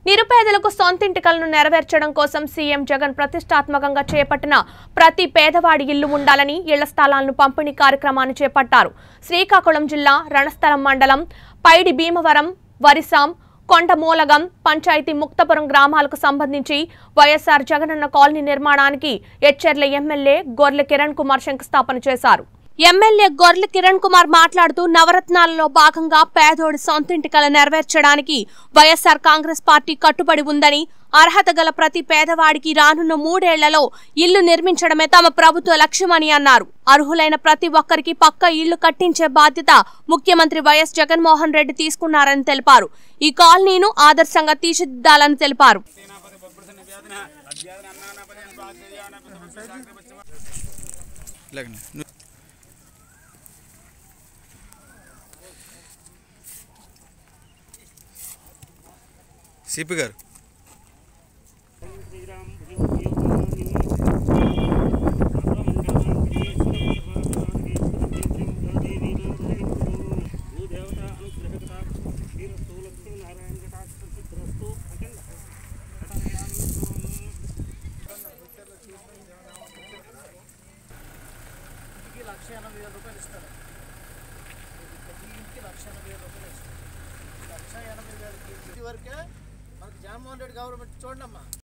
నిరుపేదలకు సొంతింటికలను నెరవేర్చడం కోసం సీఎం జగన్ ప్రతిష్టాత్మకంగా చేపట్టిన ప్రతి పేదవాడి ఇల్లు ఉండాలని ఇళ్ల స్థలాలను పంపిణీ కార్యక్రమాన్ని చేపట్టారు శ్రీకాకుళం జిల్లా రణస్థలం మండలం పైడి భీమవరం వరిసాం కొండమూలగం పంచాయతీ ముక్తపురం గ్రామాలకు సంబంధించి వైఎస్ఆర్ జగనన్న కాలనీ నిర్మాణానికి ఎచ్చెర్ల ఎమ్మెల్యే గొర్లె కిరణ్ కుమార్ శంకుస్థాపన చేశారు ఎమ్మెల్యే గొర్లె కిరణ్ కుమార్ మాట్లాడుతూ నవరత్నాలలో భాగంగా పేదోడి సొంతింటి కల నెరవేర్చడానికి వైఎస్ఆర్ కాంగ్రెస్ పార్టీ కట్టుబడి ఉందని అర్హత గల ప్రతి పేదవాడికి రానున్న మూడేళ్లలో ఇల్లు నిర్మించడమే తమ ప్రభుత్వ లక్ష్యమని అన్నారు అర్హులైన ప్రతి ఒక్కరికి పక్క ఇళ్లు కట్టించే బాధ్యత ముఖ్యమంత్రి వైఎస్ జగన్మోహన్ రెడ్డి తీసుకున్నారని తెలిపారు ఈ కాలనీను ఆదర్శంగా తీర్చిదిద్దాలని తెలిపారు ఇలాగనే ను- సిపి గారు ఇంటికి లక్ష ఎనభై వేల రూపాయలు ఇస్తారు ప్రతి ఇంటికి లక్ష ఎనభై వేల రూపాయలు ఇస్తారు లక్ష ఎనభై వేలకి ఇది వరకే మనకి జగన్మోహన్ రెడ్డి గవర్నమెంట్ చూడండి అమ్మా